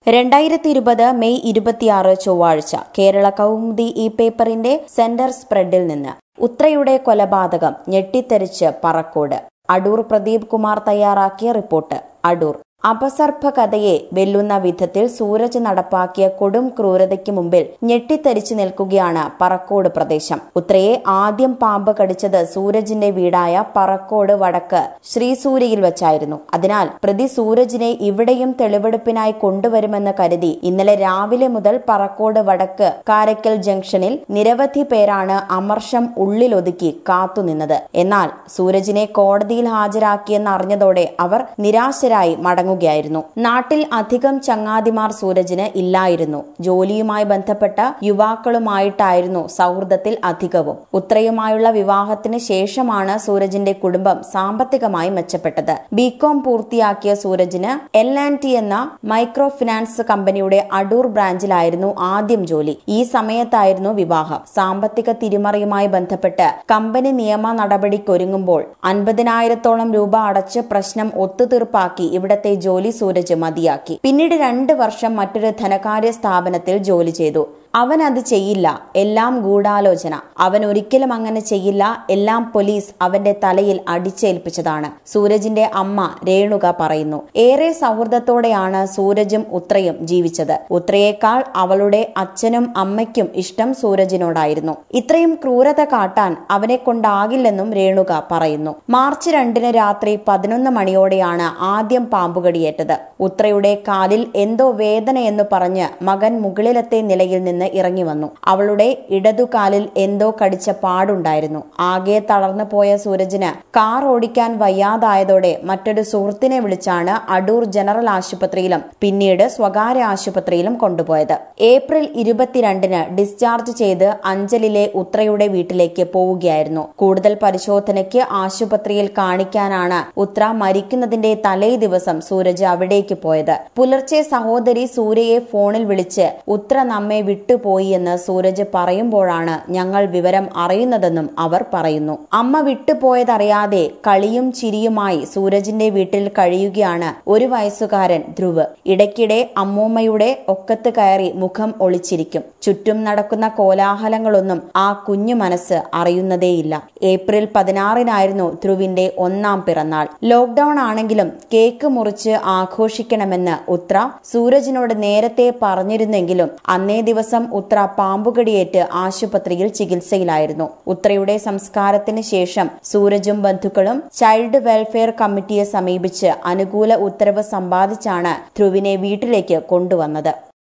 രണ്ടായിരത്തി ഇരുപത് മെയ് ഇരുപത്തിയാറ് ചൊവ്വാഴ്ച കേരള കൗമുദി ഈ പേപ്പറിന്റെ സെന്റർ സ്പ്രെഡിൽ നിന്ന് ഉത്രയുടെ കൊലപാതകം ഞെട്ടിത്തെറിച്ച് പറക്കോട് അടൂർ പ്രദീപ് കുമാർ തയ്യാറാക്കിയ റിപ്പോർട്ട് അടൂർ അപസർഭ കഥയെ വെല്ലുന്ന വിധത്തിൽ സൂരജ് നടപ്പാക്കിയ കൊടും ക്രൂരതയ്ക്ക് മുമ്പിൽ ഞെട്ടിത്തരിച്ചു നിൽക്കുകയാണ് പറക്കോട് പ്രദേശം ഉത്രയെ ആദ്യം പാമ്പ് കടിച്ചത് സൂരജിന്റെ വീടായ പറക്കോട് വടക്ക് ശ്രീസൂര്യയിൽ വെച്ചായിരുന്നു അതിനാൽ പ്രതി സൂരജിനെ ഇവിടെയും തെളിവെടുപ്പിനായി കൊണ്ടുവരുമെന്ന് കരുതി ഇന്നലെ രാവിലെ മുതൽ പറക്കോട് വടക്ക് കാരക്കൽ ജംഗ്ഷനിൽ നിരവധി പേരാണ് അമർഷം ഉള്ളിലൊതുക്കി കാത്തുനിന്നത് എന്നാൽ സൂരജിനെ കോടതിയിൽ ഹാജരാക്കിയെന്ന് അറിഞ്ഞതോടെ അവർ നിരാശരായി മടങ്ങുകയായിരുന്നു നാട്ടിൽ അധികം ചങ്ങാതിമാർ സൂരജിന് ഇല്ലായിരുന്നു ജോലിയുമായി ബന്ധപ്പെട്ട യുവാക്കളുമായിട്ടായിരുന്നു സൗഹൃദത്തിൽ അധികവും ഉത്രയുമായുള്ള വിവാഹത്തിന് ശേഷമാണ് സൂരജിന്റെ കുടുംബം സാമ്പത്തികമായി മെച്ചപ്പെട്ടത് ബികോം പൂർത്തിയാക്കിയ സൂരജിന് എൽ ആൻഡ് ടി എന്ന മൈക്രോ ഫിനാൻസ് കമ്പനിയുടെ അടൂർ ബ്രാഞ്ചിലായിരുന്നു ആദ്യം ജോലി ഈ സമയത്തായിരുന്നു വിവാഹം സാമ്പത്തിക തിരിമറിയുമായി ബന്ധപ്പെട്ട് കമ്പനി നിയമ നടപടിക്കൊരുങ്ങുമ്പോൾ അൻപതിനായിരത്തോളം രൂപ അടച്ച് പ്രശ്നം ഒത്തുതീർപ്പാക്കി ഇവിടത്തെ ജോലി സൂരജ് മതിയാക്കി പിന്നീട് രണ്ട് വർഷം മറ്റൊരു ധനകാര്യ സ്ഥാപനത്തിൽ ജോലി ചെയ്തു അവൻ അത് ചെയ്യില്ല എല്ലാം ഗൂഢാലോചന അവൻ ഒരിക്കലും അങ്ങനെ ചെയ്യില്ല എല്ലാം പോലീസ് അവന്റെ തലയിൽ അടിച്ചേൽപ്പിച്ചതാണ് സൂരജിന്റെ അമ്മ രേണുക പറയുന്നു ഏറെ സൗഹൃദത്തോടെയാണ് സൂരജും ഉത്രയും ജീവിച്ചത് ഉത്രയേക്കാൾ അവളുടെ അച്ഛനും അമ്മയ്ക്കും ഇഷ്ടം സൂരജിനോടായിരുന്നു ഇത്രയും ക്രൂരത കാട്ടാൻ അവനെ കൊണ്ടാകില്ലെന്നും രേണുക പറയുന്നു മാർച്ച് രണ്ടിന് രാത്രി പതിനൊന്ന് മണിയോടെയാണ് ആദ്യം പാമ്പുകടിയേറ്റത് ഉത്രയുടെ കാലിൽ എന്തോ വേദനയെന്ന് പറഞ്ഞ് മകൻ മുകളിലത്തെ നിലയിൽ നിന്ന് ഇറങ്ങി വന്നു അവളുടെ ഇടതുകാലിൽ എന്തോ കടിച്ച പാടുണ്ടായിരുന്നു ആകെ തളർന്നു പോയ സൂരജിന് കാർ ഓടിക്കാൻ വയ്യാതായതോടെ മറ്റൊരു സുഹൃത്തിനെ വിളിച്ചാണ് അടൂർ ജനറൽ ആശുപത്രിയിലും പിന്നീട് സ്വകാര്യ ആശുപത്രിയിലും കൊണ്ടുപോയത് ഏപ്രിൽ ഇരുപത്തിരണ്ടിന് ഡിസ്ചാർജ് ചെയ്ത് അഞ്ചലിലെ ഉത്രയുടെ വീട്ടിലേക്ക് പോവുകയായിരുന്നു കൂടുതൽ പരിശോധനയ്ക്ക് ആശുപത്രിയിൽ കാണിക്കാനാണ് ഉത്ര മരിക്കുന്നതിന്റെ തലേ ദിവസം സൂരജ് അവിടേക്ക് പോയത് പുലർച്ചെ സഹോദരി സൂര്യയെ ഫോണിൽ വിളിച്ച് ഉത്ര നമ്മെ വിട്ടുപോയി എന്ന് സൂരജ് പറയുമ്പോഴാണ് ഞങ്ങൾ വിവരം അറിയുന്നതെന്നും അവർ പറയുന്നു അമ്മ വിട്ടുപോയതറിയാതെ കളിയും ചിരിയുമായി സൂരജിന്റെ വീട്ടിൽ കഴിയുകയാണ് ഒരു വയസ്സുകാരൻ ധ്രുവ് ഇടയ്ക്കിടെ അമ്മൂമ്മയുടെ ഒക്കത്ത് കയറി മുഖം ഒളിച്ചിരിക്കും ചുറ്റും നടക്കുന്ന കോലാഹലങ്ങളൊന്നും ആ കുഞ്ഞു മനസ്സ് അറിയുന്നതേയില്ല ഏപ്രിൽ പതിനാറിനായിരുന്നു ധ്രുവിന്റെ ഒന്നാം പിറന്നാൾ ലോക്ഡൌൺ ആണെങ്കിലും കേക്ക് മുറിച്ച് ആഘോഷിക്കണമെന്ന് ഉത്ര സൂരജിനോട് നേരത്തെ പറഞ്ഞിരുന്നെങ്കിലും അന്നേ ദിവസം ഉത്ര പാമ്പുകടിയേറ്റ് ആശുപത്രിയിൽ ചികിത്സയിലായിരുന്നു ഉത്രയുടെ സംസ്കാരത്തിന് ശേഷം സൂരജും ബന്ധുക്കളും ചൈൽഡ് വെൽഫെയർ കമ്മിറ്റിയെ സമീപിച്ച് അനുകൂല ഉത്തരവ് സമ്പാദിച്ചാണ് ധ്രുവിനെ വീട്ടിലേക്ക് കൊണ്ടുവന്നത്